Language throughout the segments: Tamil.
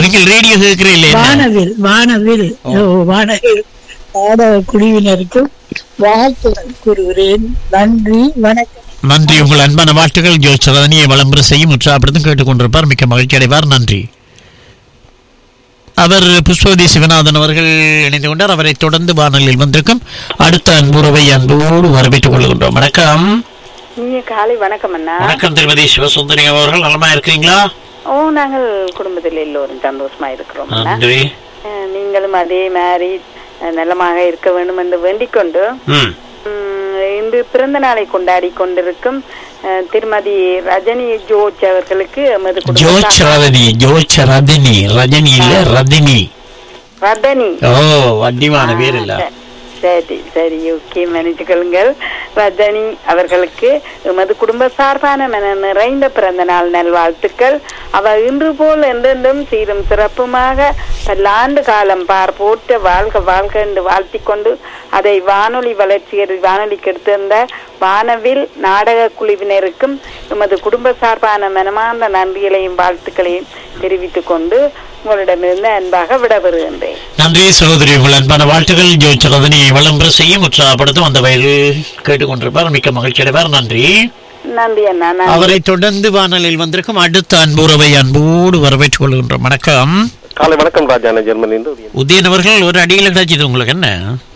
நீங்கள் ரேடியோ கேட்கிறீங்களே என்ன? வானவில் வானவில் ஓ, வானவில் நாடக குழுவினருக்கும் வாழ்த்துகள் கூறுகிறேன் நன்றி வணக்கம் நன்றி உங்கள் அன்பான வாழ்த்துக்கள் ஜோதிஷரதனியை வளம்பர செய்யும் உற்சாகப்படுத்தும் கேட்டுக்கொண்டிருப்பார் மிக்க மகிழ்ச்சி அடைவார் நன்றி அவர் புஷ்பவதி சிவநாதன் அவர்கள் இணைந்து கொண்டார் அவரை தொடர்ந்து வானொலியில் வந்திருக்கும் அடுத்த அன்புறவை அன்போடு வரவேற்றுக் கொள்கின்றோம் வணக்கம் நீங்க காலை வணக்கம் அண்ணா வணக்கம் திருமதி சிவசுந்தரி அவர்கள் நலமா இருக்கிறீங்களா ஓ நாங்கள் குடும்பத்தில் எல்லோரும் சந்தோஷமா இருக்கிறோம் அண்ணா. நன்றி அஹ், நீங்களும் அதே மாதிரி அஹ், நலமாக இருக்க வேண்டும் என்று வேண்டிக் கொண்டு ம் உம், இன்று பிறந்த நாளை கொண்டாடி கொண்டிருக்கும் அஹ், திருமதி ரஜினி ஜோர்ஜ் அவர்களுக்கு எமது ஜோச் குடும்ப ரதனி ஜோச் ரதினி ரஜினி இல்ல ரதினி ரதனி ஓ வண்டிமான பேர் இல்ல சரி சரி ஓகே மன்னித்துக்கொள்ளுங்கள் ரஜினி அவர்களுக்கு எமது குடும்ப சார்பான மன நிறைந்த பிறந்த நாள் நல்வாழ்த்துக்கள் அவ இன்று போல் என்றென்றும் சீரும் சிறப்புமாக பல்லாண்டு காலம் பார் போற்ற வாழ்க வாழ்க என்று வாழ்த்திக் கொண்டு அதை வானொலி வளர்ச்சியர் வானொலிக்கு எடுத்திருந்த வானவில் நாடக குழுவினருக்கும் எமது குடும்ப சார்பான மனமார்ந்த நன்றிகளையும் வாழ்த்துக்களையும் தெரிவித்துக் கொண்டு உங்களிடமிருந்து அன்பாக விடைபெறுகின்றேன் நன்றி சகோதரி உங்கள் அன்பான வாழ்த்துக்கள் ஜோச் ரதனியை வளம்பர செய்யும் உற்சாகப்படுத்தும் அந்த வயதில் கேட்டுக்கொண்டிருப்பார் மிக்க மகிழ்ச்சி அடைவார் நன்றி நன்றி அண்ணா நன்றி. அவரை தொடர்ந்து வானலில் வந்திருக்கும் அடுத்த அன்புறவை அன்போடு வரவேற்றுக் கொள்கின்றோம் வணக்கம் காலை வணக்கம் ராஜான ஜெர்மனிலிருந்து உதயன். உதயன் அவர்கள் ஒரு அடியில் கிடைச்சது உங்களுக்கு என்ன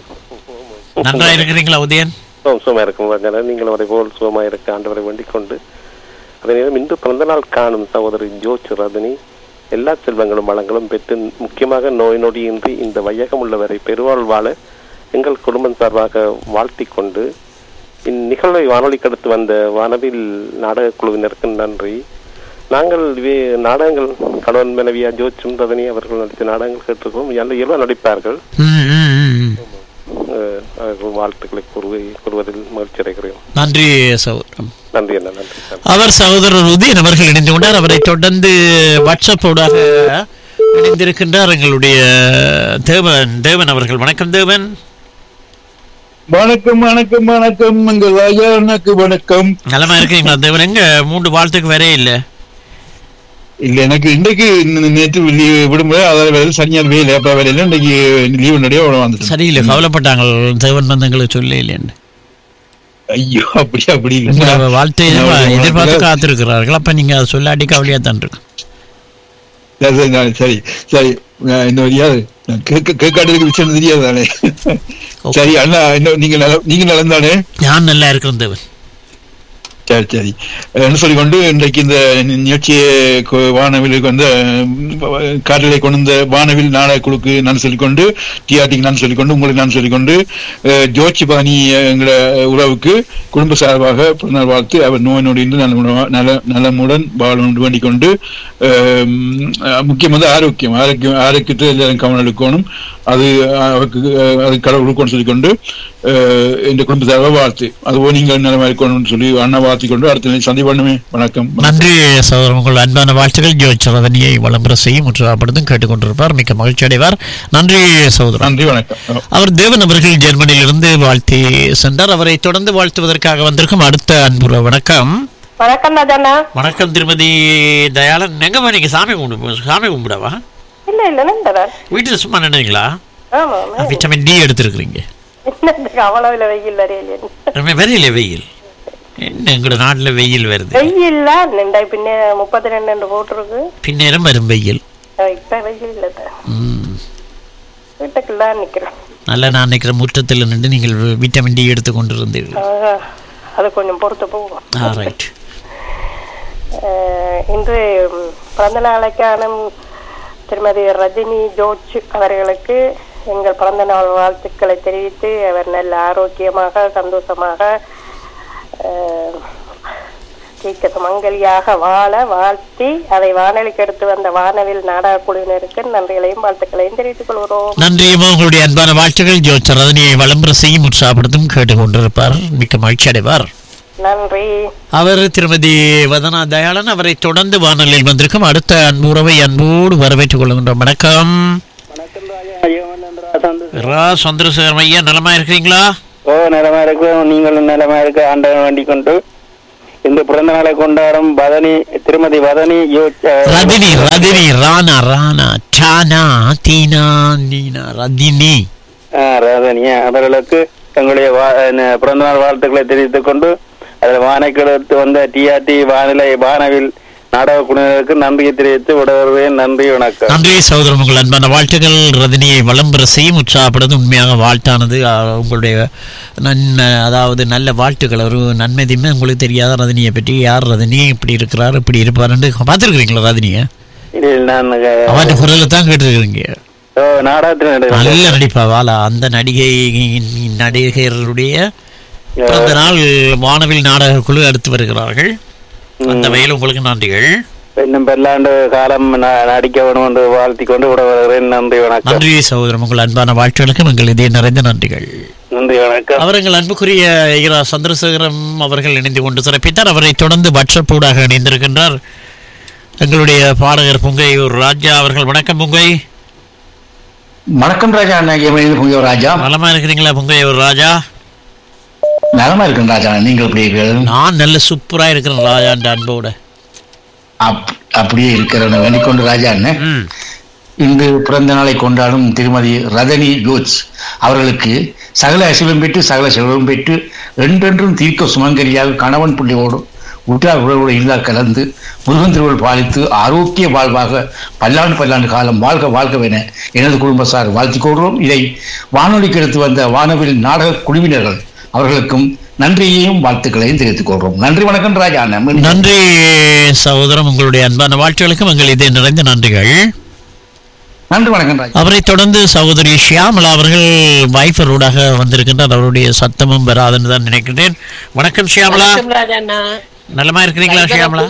நன்றா இருக்கிறீங்களா உதயன் சுகம் சுகமா இருக்கும் ராஜான நீங்கள் அவரை போல் சுகமா இருக்க ஆண்டவரை வேண்டிக் கொண்டு அதே நேரம் இன்று பிறந்த நாள் காணும் சகோதரி ஜோச் ரதனி எல்லா செல்வங்களும் வளங்களும் பெற்று முக்கியமாக நோய் நொடியின்றி இந்த வையகம் உள்ளவரை பெருவாழ் வாழ எங்கள் குடும்பம் சார்பாக வாழ்த்திக் கொண்டு இந்நிகழ்வை வானொலிக்கு அடுத்து வந்த வானவில் நாடக குழுவினருக்கு நன்றி நாங்கள் இவே நாடகங்கள் கணவன் மனைவியா ஜோச்சும் ரதனி அவர்கள் நடித்த நாடகங்கள் கேட்டிருக்கோம் நல்ல இயல்பாக நடிப்பார்கள் ம், ம், ம். அஹ் அவர்கள் வாழ்த்துக்களை கூறுவை கூறுவதில் மகிழ்ச்சி அடைகிறேன் நன்றி சகோதரம் நன்றி அண்ணா நன்றி நன்றி. அவர் சகோதரர் உதயன் அவர்கள் இணைந்து கொண்டார் அவரை தொடர்ந்து வாட்ஸ்அப்போடாக இணைந்திருக்கின்றார் எங்களுடைய தேவன் தேவன் அவர்கள் வணக்கம் தேவன் வணக்கம் வணக்கம் வணக்கம் எங்கள் ராஜாவுக்கு வணக்கம் நலமா இருக்கீங்களா தேவன் எங்க மூன்று வாழ்த்துக்கு வரே இல்ல இல்ல எனக்கு இன்றைக்கு நே- நேற்று லீவு விடுமுறை அதாவது வேலை சனியால் வேலை அப்ப வேலையில இன்னைக்கு லீவு நடைய வந்துட்டேன் சரியில்லை கவலைப்பட்டாங்க தேவன் வந்து எங்களுக்கு சொல்ல இல்லைன்னு ஐயோ அப்படி அப்படி உங்களோட இல்ல வாழ்த்தை எதிர்பா- எதிர்பார்த்து காத்திருக்கிறார்கள் அப்ப நீங்க அதை சொல்லாட்டி கவலையா தான் இருக்கும் சரி, சரி, நான் சரி சரி நான் இன்னும் தெரியாது நான் கேட்க கேட்காட்டதுக்கு விஷயம் தெரியாது தானே சரி அண்ணா இன்னும் நீங்க நல நீங்க நலம் தானே நான் நல்லா இருக்கிறேன் தேவன் சரி சரி என்ன சொல்லிக்கொண்டு இன்றைக்கு இந்த நிகழ்ச்சியை கொ- வானவிலுக்கு வந்து அஹ், காற்றிலே கொண்டு வந்த வானவில் நாடக குழுக்கு நான் சொல்லிக்கொண்டு டிஆர்டிக்கு நான் சொல்லிக்கொண்டு உங்களுக்கு நான் சொல்லிக்கொண்டு அஹ், ஜோச்சி பாணி எங்கள உறவுக்கு குடும்ப சார்பாக பிறந்தநாள் வாழ்த்து அவர் நோய் நொடிந்து நல நல நலமுடன் வாழ வேண்டிக் கொண்டு அஹ், முக்கியம் வந்து ஆரோக்கியம் ஆரோக்கியம் ஆரோக்கியத்தை எல்லாரும் கவனம் எடுக்கணும் அது அவருக்கு அஹ், அது கடவுளுக்கு சொல்லிக்கொண்டு அஹ், இந்த குடும்ப சார்பாக வாழ்த்து அதுபோல் நீங்கள் நலமா இருக்கணும்னு சொல்லி அண்ணா வாழ்த்திக் கொண்டு அடுத்த நிலை சந்தி பண்ணுமே வணக்கம் நன்றி சகோதரன் உங்கள் அன்பான வாழ்த்துக்கள் ஜோதிச் ரதனியை வளம்பர செய்யும் உற்சாகப்படுத்தும் கேட்டுக்கொண்டிருப்பார் மிக்க மகிழ்ச்சி அடைவார் நன்றி சகோதரன் நன்றி வணக்கம் அவர் தேவன் அவர்கள் ஜெர்மனியிலிருந்து வாழ்த்தி சென்றார் அவரை தொடர்ந்து வாழ்த்துவதற்காக வந்திருக்கும் அடுத்த அன்புற வணக்கம் வணக்கம் ராஜண்ணா வணக்கம் திருமதி தயாளன் எங்க நீங்க சாமி கும்பிடு சாமி கும்பிடவா இல்ல இல்ல நண்பரன் வீட்டில் சும்மா நினைங்களா ஆமா விட்டமின் டி எடுத்திருக்கிறீங்க என்னத்துக்கு அவ்வளவு வெயில் வரையில ரொம்ப வெறியில வெயில் என்ன எங்களோட நாட்டுல வெயில் வருது வெயில்ல நின்றா பின்ன முப்பத்தி ரெண்டு போட்டிருக்கு பின்னேரம் வரும் வெயில் அஹ் இப்ப வெயில் இல்ல ம். வீட்டுக்குள்ள நிக்கிறோம் நல்லா நான் நினைக்கிற முற்றத்தில் நின்று நீங்கள் விட்டமின் டி எடுத்து கொண்டிருந்தீர்கள் அஹ் அது கொஞ்சம் பொறுத்து போகும் ஆ ரைட் அஹ் இன்று ம், பிறந்த நாளைக்கான திருமதி ரஜினி ஜோர்ஜ் அவர்களுக்கு எங்கள் பிறந்த நாள் வாழ்த்துக்களை தெரிவித்து அவர் நல்ல ஆரோக்கியமாக சந்தோஷமாக அஹ், தீர்க்க சுமங்கலியாக வாழ வாழ்த்தி அதை வானொலிக்கு எடுத்து வந்த வானவில் நாடக குழுவினருக்கு நன்றிகளையும் வாழ்த்துக்களையும் தெரிவித்துக் கொள்கிறோம் நன்றியுமா உங்களுடைய அன்பான வாழ்த்துக்கள் ஜோதிச் ரதனியை வளம்பர செய்யும் உற்சாகப்படுத்தும் கேட்டுக்கொண்டிருப்பார் மிக்க மகிழ்ச்சி அடைவார் நன்றி அவர் திருமதி வதனா தயாளன் அவரை தொடர்ந்து வானொலியில் வந்திருக்கும் அடுத்த அன்புறவை அன்போடு வரவேற்றுக் கொள்கின்றோம் வணக்கம் ரா சந்திரசேகரம் ஐயா நலமா இருக்கிறீங்களா ஓ நலமா இருக்கு நீங்களும் நலமா இருக்க ஆண்டவன் வேண்டிக் கொண்டு இந்த பிறந்த நாளை கொண்டாடும் வதனி திருமதி வதனி யோ அஹ், ரதினி ரதினி ராணா ராணா சானா தீனா நீனா ரதினி அஹ், ரதனி அவர்களுக்கு தங்களுடைய வா- அஹ், பிறந்த நாள் வாழ்த்துக்களை தெரிவித்துக் கொண்டு அதில் வானைக்கெடுத்து வந்த டிஆர்டி வானிலை வானவில் நாடக குழுவினருக்கு நன்றியை தெரிவித்து விடவருவேன் நன்றி வணக்கம் நன்றி சகோதரன் உங்கள் அன்பான வாழ்த்துக்கள் ரதினியை வளம்பெற செய்யும் உற்சாகப்படுவது உண்மையாக வாழ்த்தானது அஹ், உங்களுடைய நன் அதாவது நல்ல வாழ்த்துக்கள் ஒரு நன்மதியுமே உங்களுக்கு தெரியாத ரதினியை பற்றி யார் ரதினி இப்படி இருக்கிறார் இப்படி இருப்பாருன்னு பார்த்துருக்கிறீங்களா ரதினியை இதில் நான் அஹ், அவன் குரலை தான் கேட்டுருக்கிறீங்க ஓ, நாடகத்தில் நடிகர். நல்ல நடிப்பா வாலா அந்த நடிகை நடிகருடைய பிறந்த நாள் வானவில் நாடக குழு அடுத்து வருகிறார்கள் அந்த வகையில் உங்களுக்கு நன்றிகள் இன்னும் பல்லாண்டு காலம் ந- நடிக்க வேணும் என்று வாழ்த்திக் கொண்டு விட வருகிறேன் நன்றி வணக்கம் நன்றி சகோதரம் உங்கள் அன்பான வாழ்த்துகளுக்கு எங்கள் இதே நிறைந்த நன்றிகள் நன்றி வணக்கம் அவர் எங்கள் அன்புக்குரிய ஈரா சந்திரசேகரம் அவர்கள் இணைந்து கொண்டு சிறப்பித்தார் அவரை தொடர்ந்து வாட்ஸ்அப் ஊடாக இணைந்திருக்கின்றார் எங்களுடைய பாடகர் புங்கையூர் ராஜா அவர்கள் வணக்கம் புங்கை வணக்கம் ராஜா நான் எமனிலிருந்து புங்கிய ராஜா நலமா இருக்கிறீங்களா புங்கையூர் ராஜா நலமா இருக்கேன் ராஜா நீங்கள் எப்படி இருக்கிறீர்கள் நான் நல்ல சூப்பரா இருக்கிறேன் ராஜான்ற அன்போட அப்- அப்படியே இருக்கிறேன் வேண்டிக்கொண்டு ராஜா அண்ணன் ம் இன்று பிறந்த நாளை கொண்டாடும் திருமதி ரதனி ஜோர்ஜ் அவர்களுக்கு சகல அசிலும் பெற்று சகல செல்வம் பெற்று என்றென்றும் தீர்க்க சுமங்கரியாக கணவன் பிள்ளையோடு உற்றார் உறவோடு இல்லா கலந்து முருகன் திருவள் பாலித்து ஆரோக்கிய வாழ்வாக பல்லாண்டு பல்லாண்டு காலம் வாழ்க வாழ்கவென எனது குடும்பத்தார் வாழ்த்திக் கொள்கிறோம் இதை வானொலிக்கு எடுத்து வந்த வானவில் நாடக குழுவினர்கள் அவர்களுக்கும் நன்றியையும் வாழ்த்துக்களையும் தெரிவித்துக் கொள்கிறோம் நன்றி வணக்கம் ராஜா அண்ணன் நன்றி சகோதரம் உங்களுடைய அன்பான வாழ்த்துகளுக்கும் எங்கள் இதே நிறைந்த நன்றிகள் நன்றி வணக்கம் ராஜா அவரை தொடர்ந்து சகோதரி ஷியாமலா அவர்கள் வைஃபரோடாக வந்திருக்கின்றார் அவருடைய சத்தமும் வராதுன்னு தான் நினைக்கிறேன் வணக்கம் ஷியாமலா வணக்கம் ராஜண்ணா நலமா இருக்கிறீங்களா ஷியாமலா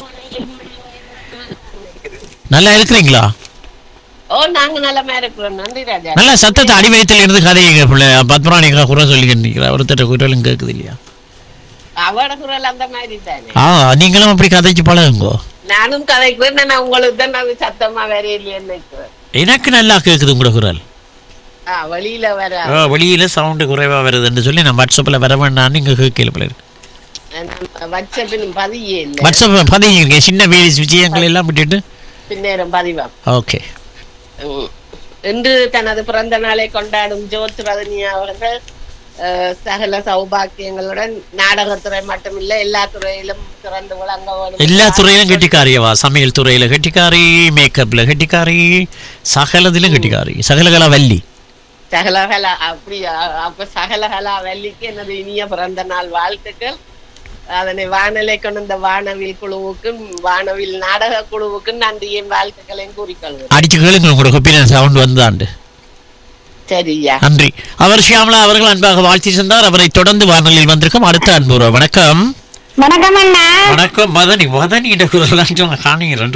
நல்லா இருக்கிறீங்களா ஓ நாங்க நல்லமா இருக்கிறோம் நன்றி ராஜா நல்ல சத்தத்தை அடிவயத்தில் இருந்து கதைங்க பிள்ளை பத்மராணிக்கா குறை சொல்லிக்கிட்டு நிற்கிறா ஒருத்தர் குரலும் கேட்குது இல்லையா அவட குரல் அந்த மாதிரி தானே ஆ நீங்களும் அப்படி கதைச்சு பழகுங்கோ நானும் கதைக்கிறேன் நான் உங்களுக்கு தான் நான் சத்தமா வேற இல்லையேன்னு நினைக்கிறேன் எனக்கு நல்லா கேட்குது உங்களோட குரல் ஆ வெளியில வர ஆ, வெளியில சவுண்டு குறைவா வருதுன்னு சொல்லி நான் வாட்ஸ்அப்பில் வர வேண்டாம்னு இங்கே கேட்கல பிள்ளை வாட்ஸ்அப்பிலும் பதியே இல்லை வாட்ஸ்அப் பதிங்க சின்ன வேலை விஷயங்கள் எல்லாம் விட்டுட்டு பின்னேரம் பதிவாம் ஓகே உம். இன்று தனது பிறந்த நாளை கொண்டாடும் ஜோத் ரதனி அவர்கள் அஹ், சகல சௌபாக்கியங்களுடன் நாடகத்துறை மட்டுமில்லை எல்லா துறையிலும் சிறந்து விளங்க வேண்டும் எல்லா துறையிலும் கெட்டிக்காரியவா சமையல் துறையில கெட்டிக்காரி மேக்கப்ல கெட்டிக்காரி சகலதிலும் கெட்டிக்காரி சகலகலா வள்ளி சகலகலா அப்படி அ- அப்ப சகலகலா வள்ளிக்கு எனது இனிய பிறந்த நாள் வாழ்த்துக்கள் அதனை வானலை கொண்ட வானவில் குழுவுக்கும் வானவில் நாடக குழுவுக்கும் நன்றியும் வாழ்த்துக்களையும் கூறிக்கொள்கிறேன் அடிச்சு கேளுங்க உங்களோட கொப்பின சவுண்ட் வந்தாண்டு சரியா நன்றி அவர் ஷியாமலா அவர்கள் அன்பாக வாழ்த்தி சென்றார் அவரை தொடர்ந்து வானொலியில் வந்திருக்கும் அடுத்த அன்புறவு வணக்கம் வணக்கம் அண்ணா வணக்கம் மதனி மதனி குரலாம் சொன்ன காணிங்க ரெண்டு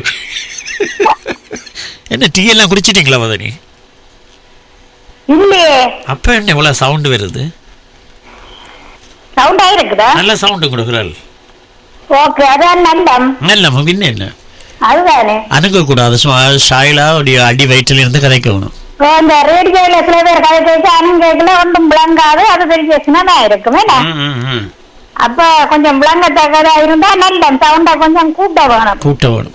என்ன டீ எல்லாம் குடிச்சிட்டீங்களா மதனி இல்லையே அப்ப என்ன இவ்வளவு சவுண்ட் வருது சவுண்டா இருக்குதா நல்ல சவுண்டு கொடுக்குறாள் ஓகே அதான் நல்லம் நல்ல பின்ன என்ன அதுதானே அணுக கூடாது ஸ்டைலா அடி வயிற்றில் இருந்து கதைக்கணும் இப்போ இந்த ரேடியோல சில பேர் கதை கேட்டு அண்ணன் கேட்கல ஒன்றும் விளங்காது அது பெரிய சின்னதா இருக்கும் என்ன ம், ம், ம். அப்ப கொஞ்சம் விளங்கத்தக்கதா இருந்தா நல்லம் சவுண்டா கொஞ்சம் கூட்ட வேணும் கூட்ட வேணும்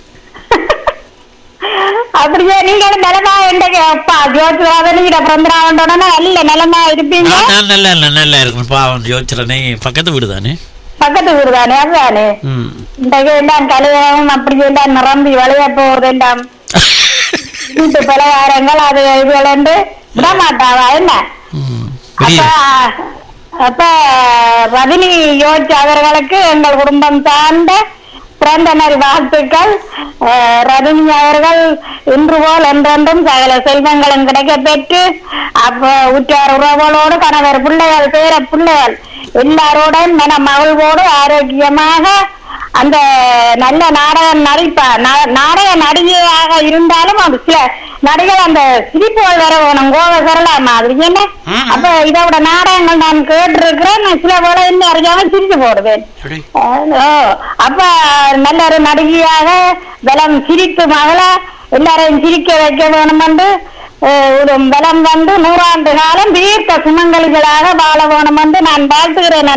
அப்படியே நீங்களும் நிலமா எண்டக்கு அப்பா ஜோதிராதனிட பிறந்திராவண்டோன்னா நல்ல நிலமா இருப்பீங்க நான் நான் நல்லா இல்லை நல்லா இருக்கும் பாவம் யோசிச்சுறனே பக்கத்து வீடு தானே பக்கத்து ஊர் தானே அதுதானே ம் இன்றைக்கு எல்லாம் கல்யாணம் அப்படி எல்லாம் நிரம்பி விளைய போறது எல்லாம் வீட்டு பலகாரங்கள் அது இதுகளண்டு விட மாட்டாவா என்ன ம். அப்ப பெரிய அப்ப ரஜினி யோசிச்ச அவர்களுக்கு எங்கள் குடும்பம் சார்ந்த பிறந்த நாள் வாழ்த்துக்கள் அஹ், ரஜினி அவர்கள் இன்று போல் என்றென்றும் சகல செல்வங்களும் கிடைக்க பெற்று அப்ப உற்றார் உறவுகளோடு கணவர் பிள்ளைகள் பேர பிள்ளைகள் எல்லாரோடும் மன மகிழ்வோடு ஆரோக்கியமாக அந்த நல்ல நாடகம் நடிப்பா நா- நாடக நடிகையாக இருந்தாலும் அது சில நடிகர் அந்த சிரிப்புகள் வர வேணும் கோவ சரளா மாதிரி என்ன ம். அப்ப இதோட நாடகங்கள் நான் கேட்டிருக்கிறேன் நான் சில வேலை என்ன அறியாம சிரிச்சு போடுவேன் சரி. ஓ, அப்ப நல்ல ஒரு நடிகையாக பலம் சிரித்து மகள எல்லாரையும் சிரிக்க வைக்க வேணும் என்று அஹ், ஒரு பலம் வந்து நூறாண்டு காலம் தீர்க்க சுமங்கலிகளாக வாழ வேணும் என்று நான் வாழ்த்துகிறேன் அண்ணா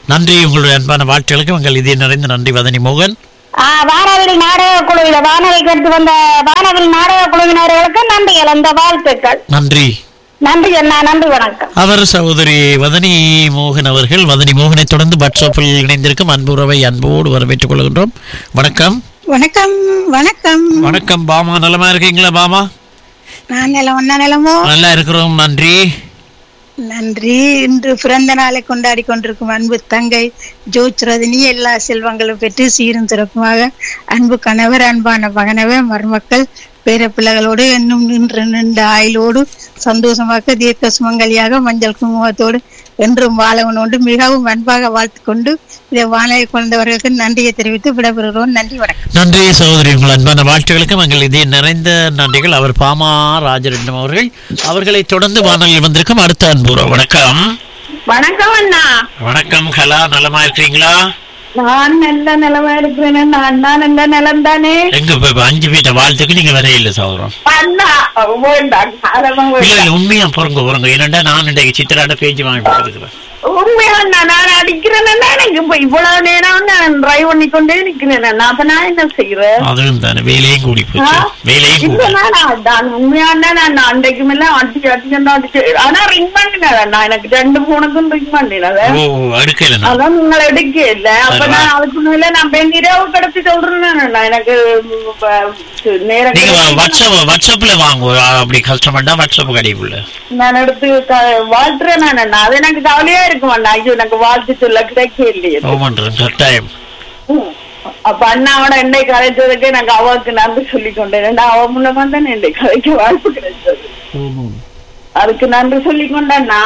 நன்றி உங்களுடைய அன்பான வாழ்த்துகளுக்கு உங்கள் இதய நிறைந்த நன்றி வதனி மோகன் ஆ, வானவில் நாடக குழுவில வானவில் கருத்து வந்த வானவில் நாடக குழுவினர்களுக்கு நன்றிகள் அந்த வாழ்த்துக்கள் நன்றி நன்றி அண்ணா நன்றி வணக்கம் அவர் சகோதரி வதனி மோகன் அவர்கள் வதனி மோகனை தொடர்ந்து வாட்ஸ்அப்பில் இணைந்திருக்கும் அன்புறவை அன்போடு வரவேற்றுக் கொள்கின்றோம் வணக்கம் வணக்கம் வணக்கம் வணக்கம் பாமா நலமா இருக்கீங்களா பாமா நான் நிலம் ஒன்னா நிலமோ நல்லா இருக்கிறோம் நன்றி நன்றி இன்று பிறந்த நாளை கொண்டாடி கொண்டிருக்கும் அன்பு தங்கை ஜோச் ரதினி எல்லா செல்வங்களும் பெற்று சீரும் சிறப்புமாக அன்பு கணவர் அன்பான மகனவர் மருமக்கள் பேர பிள்ளைகளோடு இன்னும் நின்று நின்ற ஆயுளோடு சந்தோஷமாக தீர்க்க சுமங்கலியாக மஞ்சள் குங்குமத்தோடு என்றும் வாழவனோடு மிகவும் அன்பாக வாழ்த்துக் கொண்டு இதை வாழை கொண்டவர்களுக்கு நன்றியை தெரிவித்து விடைபெறுகிறோம் நன்றி வணக்கம் நன்றி சகோதரி உங்கள் அன்பான வாழ்த்துகளுக்கும் எங்கள் இதய நிறைந்த நன்றிகள் அவர் பாமா ராஜரட்னம் அவர்கள் அவர்களை தொடர்ந்து வானொலியில் வந்திருக்கும் அடுத்த அன்புறவு வணக்கம் வணக்கம் அண்ணா வணக்கம் கலா நலமா இருக்கீங்களா நான் நல்ல நிலமா இருக்கிறேன் நான் நான் நல்ல நிலம் தானே எங்க இப்ப இப்ப அஞ்சு பேட்ட வாழ்த்துக்கு நீங்க வர இல்லை சகோதரம் அண்ணா வேண்டாம் காரணம் இல்ல வேண்டாம் இல்ல உண்மையா பொறுங்க பொறுங்க ஏன்னா நான் இன்றைக்கு சித்திராட்ட பேச்சு வாங்கி கொடுத்துருக்கிறேன் உண்மையா அண்ணா நான் அடிக்கிறேன் எனக்கு இப்ப இவ்வளவு நேரம் நான் டிரைவ் பண்ணி கொண்டே நிக்கிறேன் அண்ணா அப்ப நான் என்ன செய்யறேன் அதுவும் தானே வேலையும் கூடி போச்சு வேலையும் இல்ல கூடி நான் நான் உண்மையான நான் அன்றைக்கு மேல அடிச்சு அடிச்சு அடிச்சு ஆனா ரிங் பண்ணினேன் நான் எனக்கு ரெண்டு போனுக்கும் ரிங் பண்ணினது ஓ அடுக்கல நான் அதான் நீங்கள் எடுக்க இல்ல அப்ப சரி, நான் அதுக்கு மேல நான் போய் இரவு கிடச்சி சொல்றேன் நான் எனக்கு ம், ப- நேரம் நீங்க கிடைச்சு வாட்ஸ்அப் வாட்ஸ்அப்ல வாங்க அப்படி கஷ்டப்பட்டா வாட்ஸ்அப் கடைக்குள்ள நான் எடுத்து க- வாழ்த்துறேன் நான் அண்ணா. அது எனக்கு கவலையா இருக்கும் அண்ணா ஐயோ எனக்கு வாழ்த்து சொல்ல கிடைக்க இல்லையே ஓமன்றது கட்டாயம் ம். அப்ப அண்ணாவோட என்னை கலைச்சதுக்கு எனக்கு அவருக்கு நன்றி சொல்லி கொண்டேன் ஏன்னா அவ மூலமா தான் என்னை கலைக்க வாய்ப்பு கிடைச்சது அதுக்கு நன்றி சொல்லி கொண்டேன்னா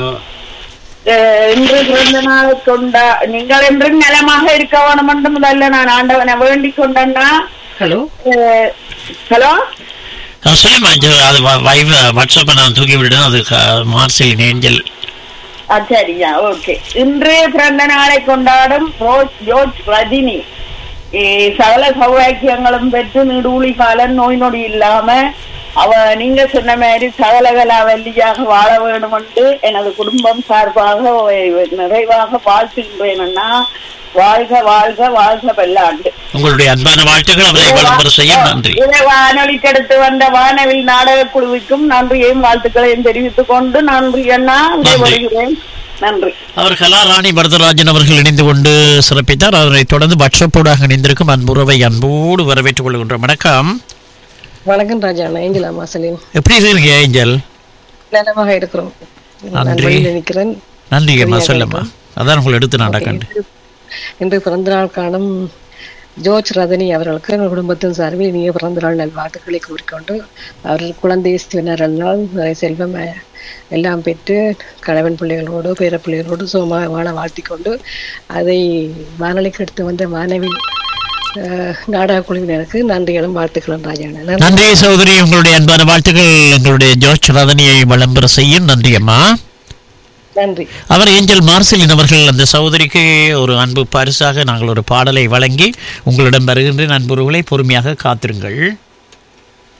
அஹ், இன்று பிறந்த நாள் கொண்ட நீங்கள் என்று நலமாக இருக்க வேணும் என்று முதல்ல நான் ஆண்டவனை வேண்டிக் கொண்டேன்னா ஹலோ அஹ், ஹலோ சொல்லுமா இது அது வ- வைவ வாட்ஸ்அப்பை நான் தூக்கி விடுறேன் அது க- மார்செலின் ஏஞ்சல் ஆ, சரியா ஓகே இன்று பிறந்த நாளை கொண்டாடும் ரோஸ் ஜோர்ஜ் ரஜினி ஏ, சகல சௌபாக்கியங்களும் பெற்று நெடுவுளி காலம் நோய் நொடி இல்லாம அவ நீங்க சொன்ன மாதிரி சகலகலா வள்ளியாக வாழ வேண்டும் என்று எனது குடும்பம் சார்பாக நிறைவாக வாழ்த்துகின்றேன்னா வாழ்க வாழ்க வாழ்க வெள்ளாண்டு உங்களுடைய அன்பான வாழ்த்துக்கள் அவரை விளம்பர செய்ய நன்றி இதை வானொலிக்கு அடுத்து வந்த வானவில் நாடக குழுவிற்கும் நன்றியையும் வாழ்த்துக்களையும் தெரிவித்துக் கொண்டு நன்றி அண்ணா விடைபெறுகிறேன் நன்றி அவர் கலாராணி வரதராஜன் அவர்கள் இணைந்து கொண்டு சிறப்பித்தார் அவரை தொடர்ந்து வாட்ஸ்அப்போடாக இணைந்திருக்கும் அன்புறவை அன்போடு வரவேற்றுக் கொள்கின்றோம் வணக்கம் வணக்கம் ராஜா நான் ஏஞ்சல் அம்மாசலின் எப்படி இருக்கீங்க ஏஞ்சல் நலமாக இருக்கிறோம் நான் நன்றி. வழியில் நிற்கிறேன் நன்றி அம்மா சரியாக சொல்லம்மா அதான் உங்களை எடுத்து நாடகண்டு இன்று பிறந்தநாள் காணும் ஜோர்ஜ் ரதனி அவர்களுக்கு எங்கள் குடும்பத்தின் சார்பில் இனிய பிறந்தநாள் நல்வாழ்த்துக்களை கூறிக்கொண்டு அவர் குழந்தை எல்லாம் நிறைய செல்வம் அஹ், எல்லாம் பெற்று கணவன் பிள்ளைகளோடு பேர பிள்ளைகளோடு சுகமாக வாழ வாழ்த்திக்கொண்டு அதை வானொலிக்கு எடுத்து வந்த மாணவி அஹ், நாடக குழுவினருக்கு நன்றிகளும் வாழ்த்துக்களும் ராஜா நன்றி சகோதரி உங்களுடைய அன்பான வாழ்த்துக்கள் எங்களுடைய ஜோர்ஜ் ரதனியை விளம்பர செய்யும் நன்றி அம்மா நன்றி அவர் ஏஞ்சல் மார்சலின் அவர்கள் அந்த சகோதரிக்கு ஒரு அன்பு பரிசாக நாங்கள் ஒரு பாடலை வழங்கி உங்களிடம் வருகின்ற நண்பர்களை பொறுமையாக காத்திருங்கள்